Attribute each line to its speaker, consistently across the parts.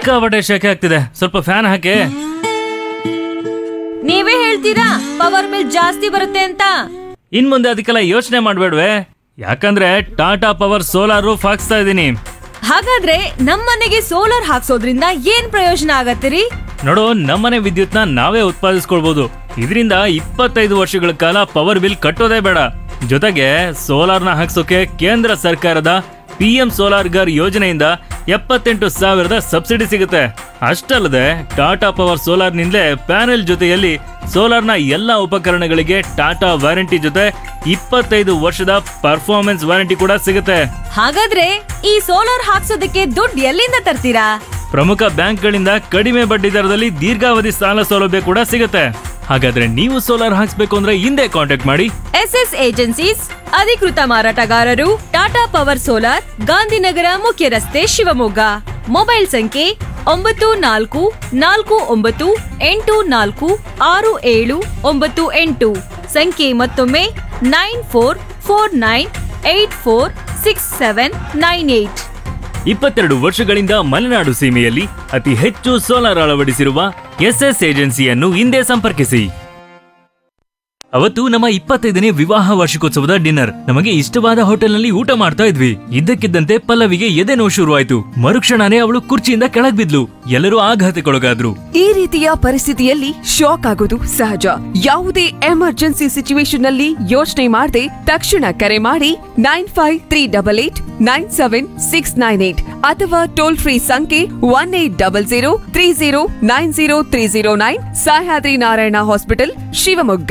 Speaker 1: ಸಿಕ್ಕಾಪಟ್ಟೆ ಶೆಕೆ ಆಗ್ತಿದೆ ಸ್ವಲ್ಪ ಫ್ಯಾನ್ ಹಾಕಿ
Speaker 2: ನೀವೇ ಹೇಳ್ತೀರಾ ಪವರ್ ಬಿಲ್ ಜಾಸ್ತಿ ಬರುತ್ತೆ ಅಂತ
Speaker 1: ಇನ್ ಮುಂದೆ ಅದಕ್ಕೆಲ್ಲ ಯೋಚನೆ ಮಾಡ್ಬೇಡ್ವೆ ಯಾಕಂದ್ರೆ ಟಾಟಾ ಪವರ್ ಸೋಲಾರ್ ರೂಫ್ ಹಾಕ್ಸ್ತಾ ಇದ್ದೀನಿ
Speaker 2: ಹಾಗಾದ್ರೆ ನಮ್ಮನೆಗೆ ಸೋಲಾರ್ ಹಾಕ್ಸೋದ್ರಿಂದ ಏನ್ ಪ್ರಯೋಜನ ಆಗತ್ತಿರಿ
Speaker 1: ನೋಡು ನಮ್ಮನೆ ವಿದ್ಯುತ್ನ ನಾವೇ ಉತ್ಪಾದಿಸ್ಕೊಳ್ಬಹುದು ಇದರಿಂದ ಇಪ್ಪತ್ತೈದು ವರ್ಷಗಳ ಕಾಲ ಪವರ್ ಬಿಲ್ ಕಟ್ಟೋದೇ ಬೇಡ ಜೊತೆಗೆ ಸೋಲಾರ್ನ ಹಾಕ್ಸೋಕೆ ಕೇಂದ್ರ ಸರ್ಕಾರದ ಪಿ ಎಂ ಸೋಲಾರ್ ಗರ್ ಯೋಜನೆಯಿಂದ ಎಪ್ಪತ್ತೆಂಟು ಸಾವಿರದ ಸಬ್ಸಿಡಿ ಸಿಗುತ್ತೆ ಅಷ್ಟಲ್ಲದೆ ಟಾಟಾ ಪವರ್ ಸೋಲಾರ್ನಿಂದಲೇ ಪ್ಯಾನೆಲ್ ಜೊತೆಯಲ್ಲಿ ಸೋಲಾರ್ನ ಎಲ್ಲ ಉಪಕರಣಗಳಿಗೆ ಟಾಟಾ ವಾರಂಟಿ ಜೊತೆ ಇಪ್ಪತ್ತೈದು ವರ್ಷದ ಪರ್ಫಾರ್ಮೆನ್ಸ್ ವಾರಂಟಿ ಕೂಡ ಸಿಗುತ್ತೆ
Speaker 2: ಹಾಗಾದ್ರೆ ಈ ಸೋಲಾರ್ ಹಾಕ್ಸೋದಕ್ಕೆ ದುಡ್ಡು ಎಲ್ಲಿಂದ ತರ್ತೀರಾ
Speaker 1: ಪ್ರಮುಖ ಬ್ಯಾಂಕ್ಗಳಿಂದ ಕಡಿಮೆ ಬಡ್ಡಿ ದರದಲ್ಲಿ ದೀರ್ಘಾವಧಿ ಸಾಲ ಸೌಲಭ್ಯ ಕೂಡ ಸಿಗುತ್ತೆ ಹಾಗಾದ್ರೆ ನೀವು ಸೋಲಾರ್ ಹಾಕ್ಸ್ಬೇಕು ಅಂದ್ರೆ ಹಿಂದೆ ಕಾಂಟ್ಯಾಕ್ಟ್ ಮಾಡಿ
Speaker 2: ಎಸ್ ಎಸ್ ಏಜೆನ್ಸೀಸ್ ಅಧಿಕೃತ ಮಾರಾಟಗಾರರು ಟಾಟಾ ಪವರ್ ಸೋಲಾರ್ ಗಾಂಧಿನಗರ ಮುಖ್ಯ ರಸ್ತೆ ಶಿವಮೊಗ್ಗ ಮೊಬೈಲ್ ಸಂಖ್ಯೆ ಒಂಬತ್ತು ನಾಲ್ಕು ನಾಲ್ಕು ಒಂಬತ್ತು ಎಂಟು ನಾಲ್ಕು ಆರು ಏಳು ಒಂಬತ್ತು ಎಂಟು ಸಂಖ್ಯೆ ಮತ್ತೊಮ್ಮೆ nine four four nine eight four six seven nine eight
Speaker 1: ಇಪ್ಪತ್ತೆರಡು ವರ್ಷಗಳಿಂದ ಮಲೆನಾಡು ಸೀಮೆಯಲ್ಲಿ ಅತಿ ಹೆಚ್ಚು ಸೋಲಾರ್ ಅಳವಡಿಸಿರುವ ಎಸ್ಎಸ್ ಏಜೆನ್ಸಿಯನ್ನು ಹಿಂದೆ ಸಂಪರ್ಕಿಸಿ ಅವತ್ತು ನಮ್ಮ ಇಪ್ಪತ್ತೈದನೇ ವಿವಾಹ ವಾರ್ಷಿಕೋತ್ಸವದ ಡಿನ್ನರ್ ನಮಗೆ ಇಷ್ಟವಾದ ಹೋಟೆಲ್ನಲ್ಲಿ ಊಟ ಮಾಡ್ತಾ ಇದ್ವಿ ಇದ್ದಕ್ಕಿದ್ದಂತೆ ಪಲ್ಲವಿಗೆ ಎದೆ ನೋವು ಶುರುವಾಯ್ತು ಮರುಕ್ಷಣನೇ ಅವಳು ಕುರ್ಚಿಯಿಂದ ಕೆಳಗ್ ಬಿದ್ಲು ಎಲ್ಲರೂ ಆಘಾತಕ್ಕೊಳಗಾದ್ರು
Speaker 3: ಈ ರೀತಿಯ ಪರಿಸ್ಥಿತಿಯಲ್ಲಿ ಶಾಕ್ ಆಗೋದು ಸಹಜ ಯಾವುದೇ ಎಮರ್ಜೆನ್ಸಿ ಸಿಚುವೇಶನ್ ನಲ್ಲಿ ಯೋಚನೆ ಮಾಡದೆ ತಕ್ಷಣ ಕರೆ ಮಾಡಿ nine five three double eight nine seven six nine eight ಅಥವಾ ಟೋಲ್ ಫ್ರೀ ಸಂಖ್ಯೆ one eight double zero three zero nine zero three zero nine Sahyadri Narayana hospital Shivamogga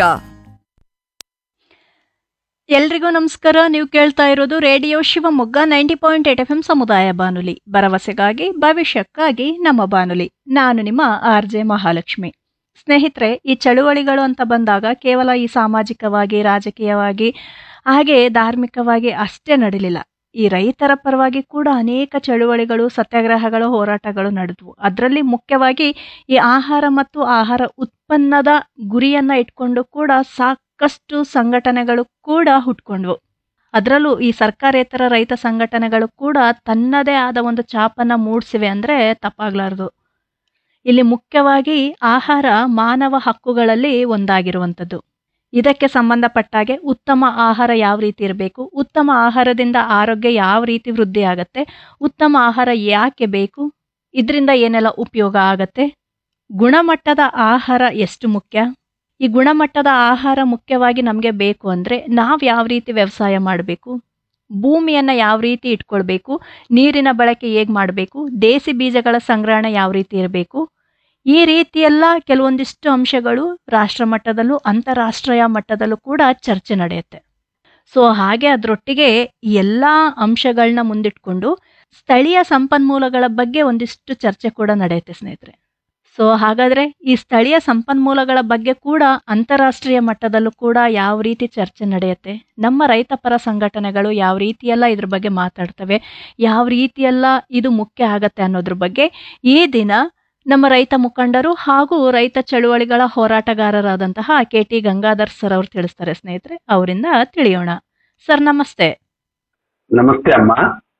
Speaker 4: ಎಲ್ರಿಗೂ ನಮಸ್ಕಾರ ನೀವು ಕೇಳ್ತಾ ಇರೋದು radio Shivamogga ninety point eight F M ಸಮುದಾಯ ಬಾನುಲಿ ಭರವಸೆಗಾಗಿ ಭವಿಷ್ಯಕ್ಕಾಗಿ ನಮ್ಮ ಬಾನುಲಿ ನಾನು ನಿಮ್ಮ ಆರ್ ಜೆ ಮಹಾಲಕ್ಷ್ಮಿ ಸ್ನೇಹಿತರೆ ಈ ಚಳುವಳಿಗಳು ಅಂತ ಬಂದಾಗ ಕೇವಲ ಈ ಸಾಮಾಜಿಕವಾಗಿ ರಾಜಕೀಯವಾಗಿ ಹಾಗೆ ಧಾರ್ಮಿಕವಾಗಿ ಅಷ್ಟೇ ನಡೀಲಿಲ್ಲ ಈ ರೈತರ ಪರವಾಗಿ ಕೂಡ ಅನೇಕ ಚಳುವಳಿಗಳು ಸತ್ಯಾಗ್ರಹಗಳು ಹೋರಾಟಗಳು ನಡೆದವು ಅದರಲ್ಲಿ ಮುಖ್ಯವಾಗಿ ಈ ಆಹಾರ ಮತ್ತು ಆಹಾರ ಉತ್ಪನ್ನದ ಗುರಿಯನ್ನ ಇಟ್ಕೊಂಡು ಕೂಡ ಸಾಕಷ್ಟು ಸಂಘಟನೆಗಳು ಕೂಡ ಹುಟ್ಕೊಂಡ್ವು ಅದರಲ್ಲೂ ಈ ಸರ್ಕಾರೇತರ ರೈತ ಸಂಘಟನೆಗಳು ಕೂಡ ತನ್ನದೇ ಆದ ಒಂದು ಛಾಪನ್ನ ಮೂಡಿಸಿವೆ ಅಂದ್ರೆ ತಪ್ಪಾಗ್ಲಾರ್ದು ಇಲ್ಲಿ ಮುಖ್ಯವಾಗಿ ಆಹಾರ ಮಾನವ ಹಕ್ಕುಗಳಲ್ಲಿ ಒಂದಾಗಿರುವಂಥದ್ದು ಇದಕ್ಕೆ ಸಂಬಂಧಪಟ್ಟಾಗೆ ಉತ್ತಮ ಆಹಾರ ಯಾವ ರೀತಿ ಇರಬೇಕು ಉತ್ತಮ ಆಹಾರದಿಂದ ಆರೋಗ್ಯ ಯಾವ ರೀತಿ ವೃದ್ಧಿ ಆಗತ್ತೆ ಉತ್ತಮ ಆಹಾರ ಯಾಕೆ ಬೇಕು ಇದರಿಂದ ಏನೆಲ್ಲ ಉಪಯೋಗ ಆಗತ್ತೆ ಗುಣಮಟ್ಟದ ಆಹಾರ ಎಷ್ಟು ಮುಖ್ಯ ಈ ಗುಣಮಟ್ಟದ ಆಹಾರ ಮುಖ್ಯವಾಗಿ ನಮಗೆ ಬೇಕು ಅಂದರೆ ನಾವು ಯಾವ ರೀತಿ ವ್ಯವಸಾಯ ಮಾಡಬೇಕು ಭೂಮಿಯನ್ನು ಯಾವ ರೀತಿ ಇಟ್ಕೊಳ್ಬೇಕು ನೀರಿನ ಬಳಕೆ ಹೇಗೆ ಮಾಡಬೇಕು ದೇಸಿ ಬೀಜಗಳ ಸಂಗ್ರಹಣೆ ಯಾವ ರೀತಿ ಇರಬೇಕು ಈ ರೀತಿಯೆಲ್ಲ ಕೆಲವೊಂದಿಷ್ಟು ಅಂಶಗಳು ರಾಷ್ಟ್ರ ಮಟ್ಟದಲ್ಲೂ ಅಂತಾರಾಷ್ಟ್ರೀಯ ಮಟ್ಟದಲ್ಲೂ ಕೂಡ ಚರ್ಚೆ ನಡೆಯುತ್ತೆ ಸೊ ಹಾಗೆ ಅದರೊಟ್ಟಿಗೆ ಈ ಎಲ್ಲ ಅಂಶಗಳನ್ನ ಮುಂದಿಟ್ಕೊಂಡು ಸ್ಥಳೀಯ ಸಂಪನ್ಮೂಲಗಳ ಬಗ್ಗೆ ಒಂದಿಷ್ಟು ಚರ್ಚೆ ಕೂಡ ನಡೆಯುತ್ತೆ ಸ್ನೇಹಿತರೆ ಸೊ ಹಾಗಾದ್ರೆ ಈ ಸ್ಥಳೀಯ ಸಂಪನ್ಮೂಲಗಳ ಬಗ್ಗೆ ಕೂಡ ಅಂತಾರಾಷ್ಟ್ರೀಯ ಮಟ್ಟದಲ್ಲೂ ಕೂಡ ಯಾವ ರೀತಿ ಚರ್ಚೆ ನಡೆಯುತ್ತೆ ನಮ್ಮ ರೈತ ಪರ ಸಂಘಟನೆಗಳು ಯಾವ ರೀತಿಯೆಲ್ಲ ಇದ್ರ ಬಗ್ಗೆ ಮಾತಾಡ್ತವೆ ಯಾವ ರೀತಿಯೆಲ್ಲ ಇದು ಮುಖ್ಯ ಆಗತ್ತೆ ಅನ್ನೋದ್ರ ಬಗ್ಗೆ ಈ ದಿನ ನಮ್ಮ ರೈತ ಮುಖಂಡರು ಹಾಗೂ ರೈತ ಚಳುವಳಿಗಳ ಹೋರಾಟಗಾರರಾದಂತಹ ಕೆ ಟಿ ಗಂಗಾಧರ್ ಸರ್ ಅವರು ತಿಳಿಸ್ತಾರೆ ಸ್ನೇಹಿತರೆ ಅವರಿಂದ ತಿಳಿಯೋಣ ಸರ್ ನಮಸ್ತೆ
Speaker 5: ನಮಸ್ತೆ ಅಮ್ಮ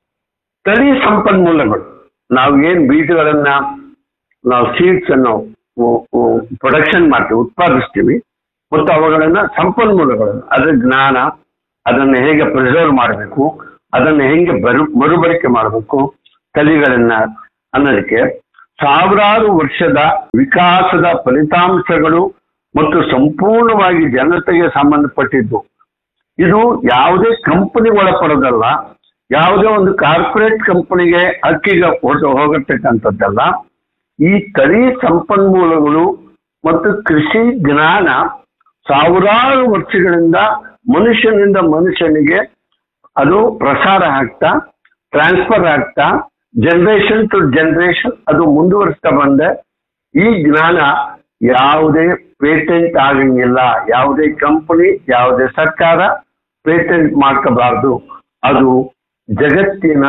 Speaker 5: ಸ್ಥಳೀಯ ಸಂಪನ್ಮೂಲಗಳು ನಾವು ಏನ್ ಬೀಜಗಳನ್ನ ನಾವು ಸೀಡ್ಸ್ ಅನ್ನು ಪ್ರೊಡಕ್ಷನ್ ಮಾಡ್ತೀವಿ ಉತ್ಪಾದಿಸ್ತೀವಿ ಮತ್ತು ಅವುಗಳನ್ನ ಸಂಪನ್ಮೂಲಗಳನ್ನು ಅದರ ಜ್ಞಾನ ಅದನ್ನ ಹೇಗೆ ಪ್ರಿಸರ್ವ್ ಮಾಡಬೇಕು ಅದನ್ನ ಹೆಂಗೆ ಬರು ಮರುಬಳಕೆ ಮಾಡಬೇಕು ತಳಿಗಳನ್ನ ಅನ್ನೋದಕ್ಕೆ ಸಾವಿರಾರು ವರ್ಷದ ವಿಕಾಸದ ಫಲಿತಾಂಶಗಳು ಮತ್ತು ಸಂಪೂರ್ಣವಾಗಿ ಜನತೆಗೆ ಸಂಬಂಧಪಟ್ಟಿದ್ದು ಇದು ಯಾವುದೇ ಕಂಪನಿ ಒಳಪಡೋದಲ್ಲ ಯಾವುದೇ ಒಂದು ಕಾರ್ಪೊರೇಟ್ ಕಂಪನಿಗೆ ಅಕ್ಕಿಗೆ ಹೊರಟು ಹೋಗತಕ್ಕಂಥದ್ದಲ್ಲ ಈ ತಳಿ ಸಂಪನ್ಮೂಲಗಳು ಮತ್ತು ಕೃಷಿ ಜ್ಞಾನ ಸಾವಿರಾರು ವರ್ಷಗಳಿಂದ ಮನುಷ್ಯನಿಂದ ಮನುಷ್ಯನಿಗೆ ಅದು ಪ್ರಸಾರ ಆಗ್ತಾ ಟ್ರಾನ್ಸ್ಫರ್ ಆಗ್ತಾ ಜನರೇಷನ್ ಟು ಜನರೇಷನ್ ಅದು ಮುಂದುವರಿಸ್ತಾ ಬಂದೆ ಈ ಜ್ಞಾನ ಯಾವುದೇ ಪೇಟೆಂಟ್ ಆಗಂಗಿಲ್ಲ ಯಾವುದೇ ಕಂಪನಿ ಯಾವುದೇ ಸರ್ಕಾರ ಪೇಟೆಂಟ್ ಮಾಡ್ಕೋಬಾರ್ದು ಅದು ಜಗತ್ತಿನ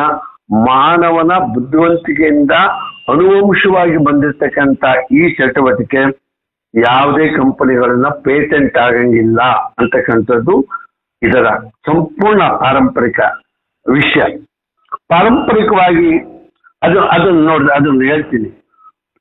Speaker 5: ಮಾನವನ ಬುದ್ಧಿವಂತಿಕೆಯಿಂದ ಅನುವಂಶವಾಗಿ ಬಂದಿರತಕ್ಕಂತ ಈ ಚಟುವಟಿಕೆ ಯಾವುದೇ ಕಂಪನಿಗಳನ್ನ ಪೇಟೆಂಟ್ ಆಗಂಗಿಲ್ಲ ಅಂತಕ್ಕಂಥದ್ದು ಇದರ ಸಂಪೂರ್ಣ ಪಾರಂಪರಿಕ ವಿಷಯ ಪಾರಂಪರಿಕವಾಗಿ ಅದು ಅದನ್ನು ನೋಡಿದ್ರೆ ಅದನ್ನು ಹೇಳ್ತೀನಿ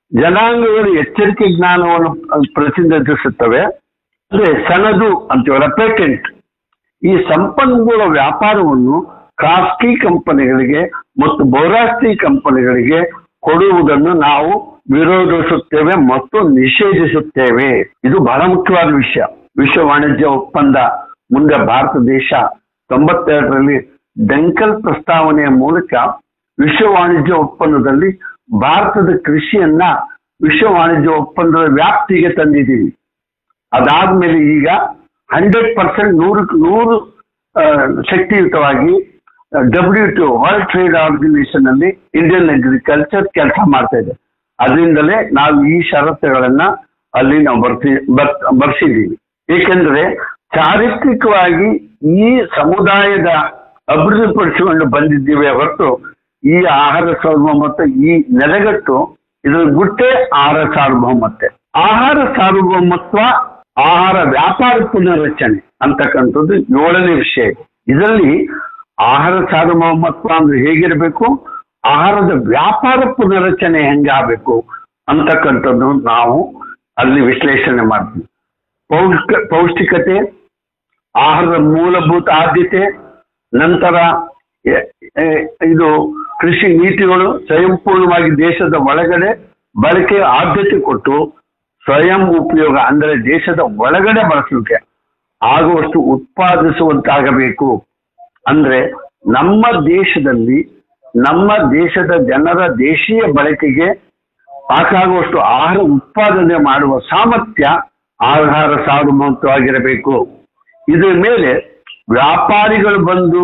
Speaker 5: ಜನಾಂಗಗಳು ಎಚ್ಚರಿಕೆ ಜ್ಞಾನವನ್ನು ಪ್ರತಿನಿಧಿಸುತ್ತವೆ ಅಂದ್ರೆ ಸನದು ಅಂತೀವಲ್ಲ ಪೇಟೆಂಟ್ ಈ ಸಂಪನ್ಮೂಲ ವ್ಯಾಪಾರವನ್ನು ಖಾಸಗಿ ಕಂಪನಿಗಳಿಗೆ ಮತ್ತು ಬಹುರಾಷ್ಟ್ರೀಯ ಕಂಪನಿಗಳಿಗೆ ಕೊಡುವುದನ್ನು ನಾವು ವಿರೋಧಿಸುತ್ತೇವೆ ಮತ್ತು ನಿಷೇಧಿಸುತ್ತೇವೆ ಇದು ಬಹಳ ಮುಖ್ಯವಾದ ವಿಷಯ ವಿಶ್ವ ವಾಣಿಜ್ಯ ಒಪ್ಪಂದ ಮುಂದೆ ಭಾರತ ದೇಶ ತೊಂಬತ್ತೆರಡರಲ್ಲಿ ಡೆಂಕಲ್ ಪ್ರಸ್ತಾವನೆಯ ಮೂಲಕ ವಿಶ್ವ ವಾಣಿಜ್ಯ ಒಪ್ಪಂದದಲ್ಲಿ ಭಾರತದ ಕೃಷಿಯನ್ನ ವಿಶ್ವ ವಾಣಿಜ್ಯ ಒಪ್ಪಂದದ ವ್ಯಾಪ್ತಿಗೆ ತಂದಿದ್ದೀವಿ ಅದಾದ್ಮೇಲೆ ಈಗ ಹಂಡ್ರೆಡ್ ಪರ್ಸೆಂಟ್ ನೂರಕ್ಕೆ ನೂರು ಆ, ಶಕ್ತಿಯುತವಾಗಿ W T world trade organisation ಅಲ್ಲಿ ಇಂಡಿಯನ್ ಅಗ್ರಿಕಲ್ಚರ್ ಕೆಲಸ ಮಾಡ್ತಾ ಇದೆ ಅದರಿಂದಲೇ ನಾವು ಈ ಷರತ್ತುಗಳನ್ನ ಅಲ್ಲಿ ನಾವು ಬರ್ತಿ ಬರ್- ಬರ್ಸಿದ್ದೀವಿ ಏಕೆಂದ್ರೆ ಚಾರಿತ್ರಿಕವಾಗಿ ಈ ಸಮುದಾಯದ ಅಭಿವೃದ್ಧಿಪಡಿಸಿಕೊಂಡು ಬಂದಿದ್ದೀವಿ ಹೊರತು ಈ ಆಹಾರ ಸಾರ್ವಭೌಮತ್ವ ಈ ನೆಲೆಗಟ್ಟು ಇದರ ಗುಟ್ಟೆ ಆಹಾರ ಸಾರ್ವಭೌಮತ್ವ ಆಹಾರ ಸಾರ್ವಭೌಮತ್ವ ಆಹಾರ ವ್ಯಾಪಾರ ಪುನರ್ರಚನೆ ಅಂತಕ್ಕಂಥದ್ದು ಏಳನೇ ವಿಷಯ ಇದರಲ್ಲಿ ಆಹಾರ ಸಾರ್ವಭೌಮತ್ವ ಅಂದ್ರೆ ಹೇಗಿರಬೇಕು ಆಹಾರದ ವ್ಯಾಪಾರ ಪುನರ್ರಚನೆ ಹೆಂಗಾಗಬೇಕು ಅಂತಕ್ಕಂಥದ್ದು ನಾವು ಅಲ್ಲಿ ವಿಶ್ಲೇಷಣೆ ಮಾಡ್ತೀವಿ ಪೌಷ್ಟಿಕ ಪೌಷ್ಟಿಕತೆ ಆಹಾರದ ಮೂಲಭೂತ ಆದ್ಯತೆ ನಂತರ ಎ- ಎ- ಇದು ಕೃಷಿ ನೀತಿಗಳು ಸ್ವಯಂಪೂರ್ಣವಾಗಿ ದೇಶದ ಒಳಗಡೆ ಬಳಕೆ ಆದ್ಯತೆ ಕೊಟ್ಟು ಸ್ವಯಂ ಉಪಯೋಗ ಅಂದರೆ ದೇಶದ ಒಳಗಡೆ ಬಳಸಲಿಕ್ಕೆ ಆಗುವಷ್ಟು ಉತ್ಪಾದಿಸುವಂತಾಗಬೇಕು ಅಂದ್ರೆ ನಮ್ಮ ದೇಶದಲ್ಲಿ ನಮ್ಮ ದೇಶದ ಜನರ ದೇಶೀಯ ಬಳಕೆಗೆ ಸಾಕಾಗುವಷ್ಟು ಆಹಾರ ಉತ್ಪಾದನೆ ಮಾಡುವ ಸಾಮರ್ಥ್ಯ ಆಹಾರ ಸಾರ್ವಭೌಮತ್ವವಾಗಿರಬೇಕು ಇದರ ಮೇಲೆ ವ್ಯಾಪಾರಿಗಳು ಬಂದು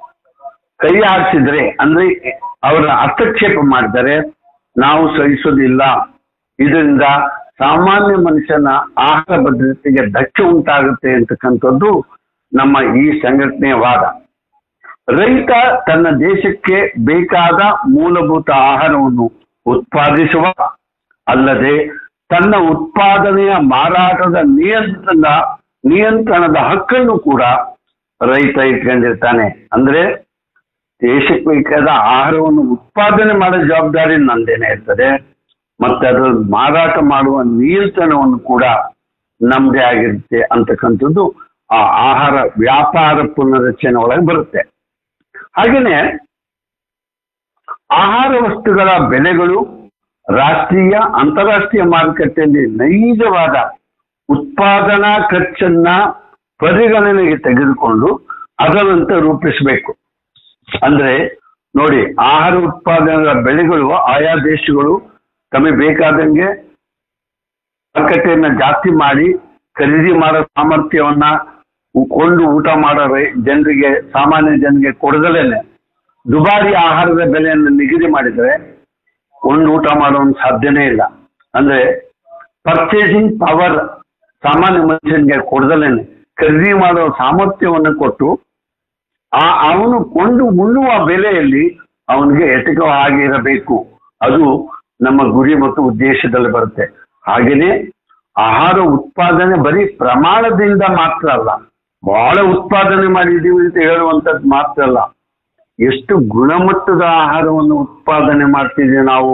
Speaker 5: ಕೈ ಹಾಕಿದ್ರೆ ಅಂದ್ರೆ ಅವರ ಹಸ್ತಕ್ಷೇಪ ಮಾಡಿದರೆ ನಾವು ಸಹಿಸೋದಿಲ್ಲ ಇದರಿಂದ ಸಾಮಾನ್ಯ ಮನುಷ್ಯನ ಆಹಾರ ಭದ್ರತೆಗೆ ಧಕ್ಕೆ ಉಂಟಾಗುತ್ತೆ ಅಂತಕ್ಕಂಥದ್ದು ನಮ್ಮ ಈ ಸಂಘಟನೆಯ ವಾದ ರೈತ ತನ್ನ ದೇಶಕ್ಕೆ ಬೇಕಾದ ಮೂಲಭೂತ ಆಹಾರವನ್ನು ಉತ್ಪಾದಿಸುವ ಅಲ್ಲದೆ ತನ್ನ ಉತ್ಪಾದನೆಯ ಮಾರಾಟದ ನಿಯಂತ್ರಣ ನಿಯಂತ್ರಣದ ಹಕ್ಕನ್ನು ಕೂಡ ರೈತ ಇಟ್ಕೊಂಡಿರ್ತಾನೆ ಅಂದ್ರೆ ದೇಶಕ್ಕೆ ಬೇಕಾದ ಆಹಾರವನ್ನು ಉತ್ಪಾದನೆ ಮಾಡೋ ಜವಾಬ್ದಾರಿ ನಂದೇನೆ ಇರ್ತದೆ ಮತ್ತೆ ಅದರ ಮಾರಾಟ ಮಾಡುವ ನಿಯಂತ್ರಣವನ್ನು ಕೂಡ ನಮ್ದೇ ಆಗಿರುತ್ತೆ ಅಂತಕ್ಕಂಥದ್ದು ಆ ಆಹಾರ ವ್ಯಾಪಾರ ಪುನರ್ರಚನೆ ಒಳಗೆ ಬರುತ್ತೆ ಹಾಗೇನೆ ಆಹಾರ ವಸ್ತುಗಳ ಬೆಲೆಗಳು ರಾಷ್ಟ್ರೀಯ ಅಂತಾರಾಷ್ಟ್ರೀಯ ಮಾರುಕಟ್ಟೆಯಲ್ಲಿ ನೈಜವಾದ ಉತ್ಪಾದನಾ ಖರ್ಚನ್ನ ಪರಿಗಣನೆಗೆ ತೆಗೆದುಕೊಂಡು ಅದರಂತೆ ರೂಪಿಸಬೇಕು ಅಂದ್ರೆ ನೋಡಿ ಆಹಾರ ಉತ್ಪಾದನೆಗಳ ಬೆಳೆಗಳು ಆಯಾ ದೇಶಗಳು ತಮಗೆ ಬೇಕಾದಂಗೆ ಮಾರುಕಟ್ಟೆಯನ್ನ ಜಾಸ್ತಿ ಮಾಡಿ ಖರೀದಿ ಮಾಡೋ ಸಾಮರ್ಥ್ಯವನ್ನ ಉ- ಕೊಂಡು ಊಟ ಮಾಡೋ ರೈ- ಜನರಿಗೆ ಸಾಮಾನ್ಯ ಜನರಿಗೆ ಕೊಡದಲೇನೆ ದುಬಾರಿ ಆಹಾರದ ಬೆಲೆಯನ್ನು ನಿಗದಿ ಮಾಡಿದರೆ ಒಂದು ಊಟ ಮಾಡೋನ್ ಸಾಧ್ಯನೇ ಇಲ್ಲ ಅಂದ್ರೆ ಪರ್ಚೇಸಿಂಗ್ ಪವರ್ ಸಾಮಾನ್ಯ ಮನುಷ್ಯನಿಗೆ ಕೊಡದಲೇನೆ ಖರೀದಿ ಮಾಡೋ ಸಾಮರ್ಥ್ಯವನ್ನು ಕೊಟ್ಟು ಆ ಅವನು ಕೊಂಡು ಉಣ್ಣುವ ಬೆಲೆಯಲ್ಲಿ ಅವನಿಗೆ ಎಟಕೋ ಹಾಗೆ ಇರಬೇಕು ಅದು ನಮ್ಮ ಗುರಿ ಮತ್ತು ಉದ್ದೇಶದಲ್ಲಿ ಬರುತ್ತೆ ಹಾಗೆಯೇ ಆಹಾರ ಉತ್ಪಾದನೆ ಬರೀ ಪ್ರಮಾಣದಿಂದ ಮಾತ್ರ ಅಲ್ಲ ಬಹಳ ಉತ್ಪಾದನೆ ಮಾಡಿದ್ದೀವಿ ಅಂತ ಹೇಳುವಂಥದ್ದು ಮಾತ್ರ ಅಲ್ಲ ಎಷ್ಟು ಗುಣಮಟ್ಟದ ಆಹಾರವನ್ನು ಉತ್ಪಾದನೆ ಮಾಡ್ತಿದ್ದೀವಿ ನಾವು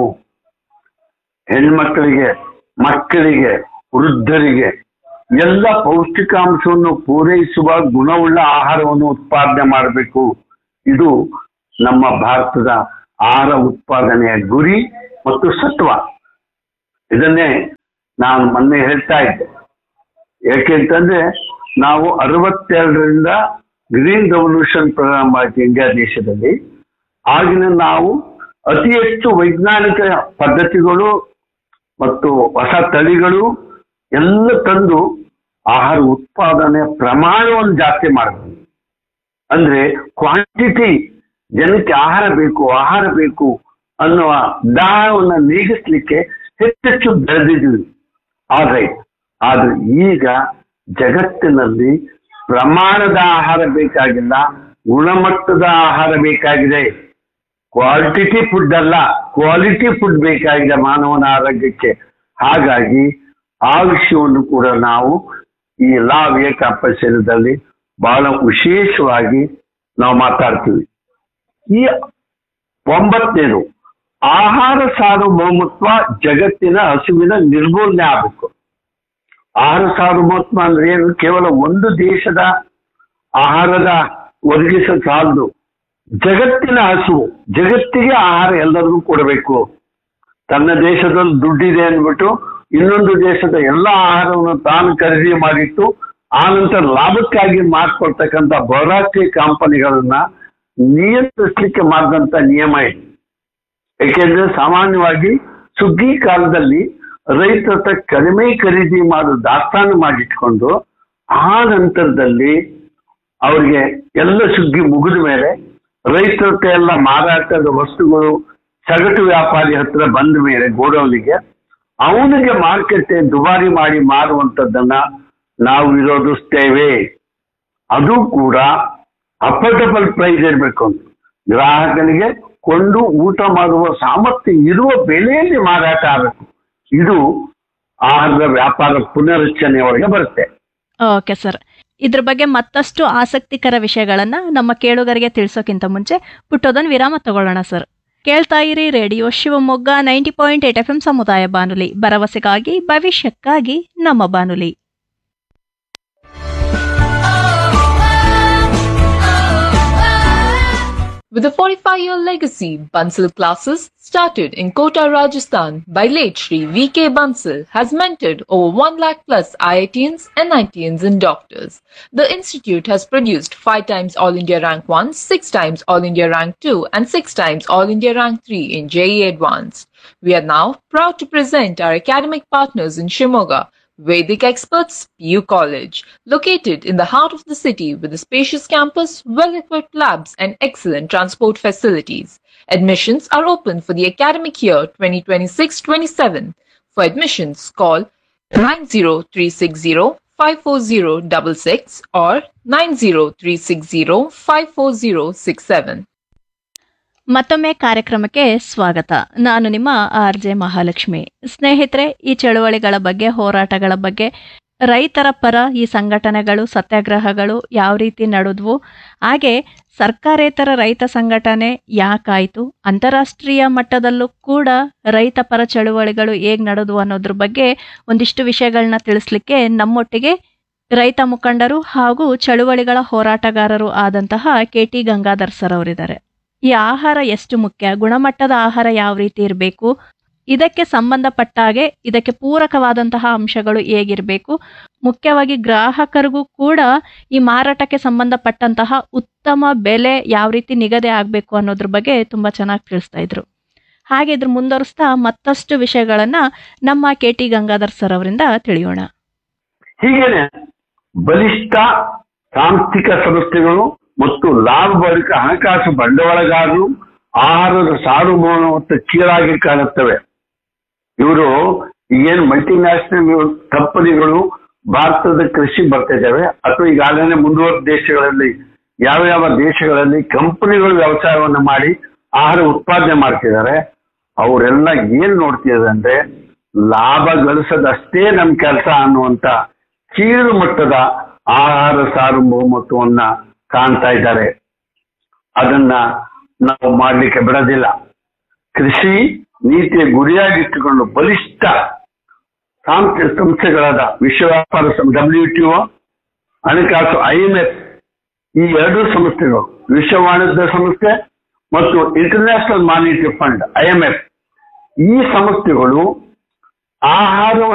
Speaker 5: ಹೆಣ್ಮಕ್ಕಳಿಗೆ ಮಕ್ಕಳಿಗೆ ವೃದ್ಧರಿಗೆ ಎಲ್ಲ ಪೌಷ್ಟಿಕಾಂಶವನ್ನು ಪೂರೈಸುವ ಗುಣವುಳ್ಳ ಆಹಾರವನ್ನು ಉತ್ಪಾದನೆ ಮಾಡಬೇಕು ಇದು ನಮ್ಮ ಭಾರತದ ಆಹಾರ ಉತ್ಪಾದನೆಯ ಗುರಿ ಮತ್ತು ಸತ್ವ ಇದನ್ನೇ ನಾನು ಮೊನ್ನೆ ಹೇಳ್ತಾ ಇದ್ದೆ ಯಾಕೆಂತಂದ್ರೆ ನಾವು ಅರವತ್ತೆರಡರಿಂದ ಗ್ರೀನ್ ರೆವಲ್ಯೂಷನ್ ಪ್ರಾರಂಭ ಆಯ್ತು ಇಂಡಿಯಾ ದೇಶದಲ್ಲಿ ಆಗಿನ ನಾವು ಅತಿ ಹೆಚ್ಚು ವೈಜ್ಞಾನಿಕ ಪದ್ಧತಿಗಳು ಮತ್ತು ಹೊಸ ತಳಿಗಳು ಎಲ್ಲ ತಂದು ಆಹಾರ ಉತ್ಪಾದನೆ ಪ್ರಮಾಣವನ್ನು ಜಾಸ್ತಿ ಮಾಡಬೇಕು ಅಂದ್ರೆ ಕ್ವಾಂಟಿಟಿ ಜನಕ್ಕೆ ಆಹಾರ ಬೇಕು ಆಹಾರ ಬೇಕು ಅನ್ನುವ ದಾಹವನ್ನು ನೀಗಿಸ್ಲಿಕ್ಕೆ ಹೆಚ್ಚೆಚ್ಚು ಬೆಳೆದಿದ್ವಿ ಆಲ್ರೈಟ್ ಆದ್ರೆ ಈಗ ಜಗತ್ತಿನಲ್ಲಿ ಪ್ರಮಾಣದ ಆಹಾರ ಬೇಕಾಗಿಲ್ಲ ಗುಣಮಟ್ಟದ ಆಹಾರ ಬೇಕಾಗಿದೆ ಕ್ವಾಲಿಟಿ ಫುಡ್ ಅಲ್ಲ ಕ್ವಾಲಿಟಿ ಫುಡ್ ಬೇಕಾಗಿದೆ ಮಾನವನ ಆರೋಗ್ಯಕ್ಕೆ ಹಾಗಾಗಿ ಆ ವಿಷಯವನ್ನು ಕೂಡ ನಾವು ಈ ಲಾ ವಿವೇಕಾಪರಿಸರದಲ್ಲಿ ಬಹಳ ವಿಶೇಷವಾಗಿ ನಾವು ಮಾತಾಡ್ತೀವಿ ಈ ಒಂಬತ್ತನೇದು ಆಹಾರ ಸಾರ್ವಭೌಮತ್ವ ಜಗತ್ತಿನ ಹಸುವಿನ ನಿರ್ಮೂಲನೆ ಆಗಬೇಕು ಆಹಾರ ಸಾರ್ವಭೌಮತ್ವ ಅಂದ್ರೆ ಏನು ಕೇವಲ ಒಂದು ದೇಶದ ಆಹಾರದ ಒದಗಿಸ ಸಾಲದು ಜಗತ್ತಿನ ಹಸು ಜಗತ್ತಿಗೆ ಆಹಾರ ಎಲ್ಲರಿಗೂ ಕೊಡಬೇಕು ತನ್ನ ದೇಶದಲ್ಲಿ ದುಡ್ಡಿದೆ ಅಂದ್ಬಿಟ್ಟು ಇನ್ನೊಂದು ದೇಶದ ಎಲ್ಲ ಆಹಾರವನ್ನು ತಾನು ಖರೀದಿ ಮಾಡಿಟ್ಟು ಆ ನಂತರ ಲಾಭಕ್ಕಾಗಿ ಮಾಡ್ಕೊಳ್ತಕ್ಕಂಥ ಬಹುರಾಷ್ಟ್ರೀಯ ಕಂಪನಿಗಳನ್ನ ನಿಯಂತ್ರಿಸಲಿಕ್ಕೆ ಮಾಡಿದಂತ ನಿಯಮ ಇದೆ ಏಕೆಂದ್ರೆ ಸಾಮಾನ್ಯವಾಗಿ ಸುಗ್ಗಿ ಕಾಲದಲ್ಲಿ ರೈತರ ಹತ್ರ ಕಡಿಮೆ ಖರೀದಿ ಮಾಡು ದಾಸ್ತಾನು ಮಾಡಿಟ್ಕೊಂಡು ಆ ನಂತರದಲ್ಲಿ ಅವ್ರಿಗೆ ಎಲ್ಲ ಸುಗ್ಗಿ ಮುಗಿದ ಮೇಲೆ ರೈತರ ಹತ್ರ ಎಲ್ಲ ಮಾರಾಟದ ವಸ್ತುಗಳು ಸಗಟು ವ್ಯಾಪಾರಿ ಹತ್ರ ಬಂದ ಮೇಲೆ ಗೋಡೌನಿಗೆ ಅವನಿಗೆ ಮಾರ್ಕೆಟ್ ದುಬಾರಿ ಮಾಡಿ ಮಾರುವಂಥದ್ದನ್ನ ನಾವು ವಿರೋಧಿಸ್ತೇವೆ ಅದು ಕೂಡ ಅಫೋರ್ಡಬಲ್ ಪ್ರೈಸ್ ಇರಬೇಕು ಅಂತ ಗ್ರಾಹಕನಿಗೆ ಕೊಂಡು ಊಟ ಮಾಡುವ ಸಾಮರ್ಥ್ಯ ಇರುವ ಬೆಲೆಯಲ್ಲಿ ಮಾರಾಟ ಆಗಬೇಕು ಇದು ಆಹಾರದ ವ್ಯಾಪಾರ ಪುನರಚನೆಯೊಳಗೆ ಬರುತ್ತೆ
Speaker 4: ಓಕೆ ಸರ್ ಇದ್ರ ಬಗ್ಗೆ ಮತ್ತಷ್ಟು ಆಸಕ್ತಿಕರ ವಿಷಯಗಳನ್ನ ನಮ್ಮ ಕೇಳುಗರಿಗೆ ತಿಳಿಸೋಕ್ಕಿಂತ ಮುಂಚೆ ಪುಟ್ಟೋದನ್ ವಿರಾಮ ತಗೊಳ್ಳೋಣ ಸರ್ ಕೇಳ್ತಾ ಇರಿ radio Shivamogga ninety point eight F M ಸಮುದಾಯ ಬಾನುಲಿ ಭರವಸೆಗಾಗಿ ಭವಿಷ್ಯಕ್ಕಾಗಿ ನಮ್ಮ ಬಾನುಲಿ
Speaker 6: With a 45 year legacy, Bansal classes started in Kota, Rajasthan by late Sri V.K. Bansal has mentored over 1 lakh plus IITians, NITians and doctors. The institute has produced 5 times All India Rank 1, 6 times All India Rank 2 and 6 times All India Rank 3 in JE Advanced. We are now proud to present our academic partners in Shimoga, Vedic Experts PU College, located in the heart of the city with a spacious campus, well-equipped labs and excellent transport facilities. Admissions are open for the academic year 2026-27. For admissions, call 90360-54066 or 90360-54067.
Speaker 4: ಮತ್ತೊಮ್ಮೆ ಕಾರ್ಯಕ್ರಮಕ್ಕೆ ಸ್ವಾಗತ ನಾನು ನಿಮ್ಮ R J Mahalakshmi ಸ್ನೇಹಿತರೆ ಈ ಚಳುವಳಿಗಳ ಬಗ್ಗೆ ಹೋರಾಟಗಳ ಬಗ್ಗೆ ರೈತರ ಪರ ಈ ಸಂಘಟನೆಗಳು ಸತ್ಯಾಗ್ರಹಗಳು ಯಾವ ರೀತಿ ನಡೆದ್ವು ಹಾಗೆ ಸರ್ಕಾರೇತರ ರೈತ ಸಂಘಟನೆ ಯಾಕಾಯಿತು ಅಂತಾರಾಷ್ಟ್ರೀಯ ಮಟ್ಟದಲ್ಲೂ ಕೂಡ ರೈತ ಪರ ಚಳುವಳಿಗಳು ಹೇಗೆ ನಡೆದ್ವು ಅನ್ನೋದ್ರ ಬಗ್ಗೆ ಒಂದಿಷ್ಟು ವಿಷಯಗಳನ್ನ ತಿಳಿಸ್ಲಿಕ್ಕೆ ನಮ್ಮೊಟ್ಟಿಗೆ ರೈತ ಮುಖಂಡರು ಹಾಗೂ ಚಳುವಳಿಗಳ ಹೋರಾಟಗಾರರು ಆದಂತಹ ಕೆ ಟಿ ಗಂಗಾಧರ್ ಸರ್ ಅವರಿದ್ದಾರೆ ಈ ಆಹಾರ ಎಷ್ಟು ಮುಖ್ಯ ಗುಣಮಟ್ಟದ ಆಹಾರ ಯಾವ ರೀತಿ ಇರಬೇಕು ಇದಕ್ಕೆ ಸಂಬಂಧಪಟ್ಟ ಹಾಗೆ ಇದಕ್ಕೆ ಪೂರಕವಾದಂತಹ ಅಂಶಗಳು ಹೇಗಿರಬೇಕು ಮುಖ್ಯವಾಗಿ ಗ್ರಾಹಕರಿಗೂ ಕೂಡ ಈ ಮಾರಾಟಕ್ಕೆ ಸಂಬಂಧಪಟ್ಟಂತಹ ಉತ್ತಮ ಬೆಲೆ ಯಾವ ರೀತಿ ನಿಗದಿ ಆಗಬೇಕು ಅನ್ನೋದ್ರ ಬಗ್ಗೆ ತುಂಬ ಚೆನ್ನಾಗಿ ತಿಳಿಸ್ತಾ ಇದ್ರು ಹಾಗೆ ಇದ್ರ ಮುಂದುವರಿಸ್ತಾ ಮತ್ತಷ್ಟು ವಿಷಯಗಳನ್ನ ನಮ್ಮ ಕೆ ಟಿ ಗಂಗಾಧರ್ ಸರ್ ಅವರಿಂದ ತಿಳಿಯೋಣ
Speaker 5: ಹೀಗೇನೆ ಬಲಿಷ್ಠ ಸಾಂಸ್ಥಿಕ ಸಂಸ್ಥೆಗಳು ಮತ್ತು ಲಾಭಭರಿತ ಹಣಕಾಸು ಬಂಡವಾಳಗಾರರು ಆಹಾರದ ಸಾರ್ವಭೌಮತ್ವ ಕೀಳಾಗಿ ಕಾಣುತ್ತವೆ ಇವರು ಈಗೇನು ಮಲ್ಟಿನ್ಯಾಷನಲ್ ಕಂಪನಿಗಳು ಭಾರತದ ಕೃಷಿ ಬರ್ತಿದ್ದಾವೆ ಅಥವಾ ಈಗಾಗಲೇ ಮುಂದುವರೆದ ದೇಶಗಳಲ್ಲಿ ಯಾವ ಯಾವ ದೇಶಗಳಲ್ಲಿ ಕಂಪನಿಗಳು ವ್ಯವಸಾಯವನ್ನು ಮಾಡಿ ಆಹಾರ ಉತ್ಪಾದನೆ ಮಾಡ್ತಿದ್ದಾರೆ ಅವರೆಲ್ಲ ಏನ್ ನೋಡ್ತಿದ್ದಾರೆ ಅಂದ್ರೆ ಲಾಭ ಗಳಿಸೋದಷ್ಟೇ ನಮ್ ಕೆಲಸ ಅನ್ನುವಂತ ಕೀಳು ಮಟ್ಟದ ಆಹಾರ ಸಾರ್ವಭೌಮತ್ವವನ್ನ ಕಾಣ್ತಾ ಇದ್ದಾರೆ ಅದನ್ನ ನಾವು ಮಾಡ್ಲಿಕ್ಕೆ ಬಿಡೋದಿಲ್ಲ ಕೃಷಿ ನೀತಿಯ ಗುರಿಯಾಗಿಟ್ಟುಕೊಂಡು ಬಲಿಷ್ಠ ಸಾಂಸ್ಥಿಕ ಸಂಸ್ಥೆಗಳಾದ ವಿಶ್ವ ವ್ಯಾಪಾರ ಡಬ್ಲ್ಯೂ ಟಿ ಒ ಹಣಕಾಸು ಐ ಎಂ ಎಫ್ ಈ ಎರಡು ಸಂಸ್ಥೆಗಳು ವಿಶ್ವ ವಾಣಿಜ್ಯ ಸಂಸ್ಥೆ ಮತ್ತು international monetary fund I M F ಈ ಸಂಸ್ಥೆಗಳು ಆಹಾರ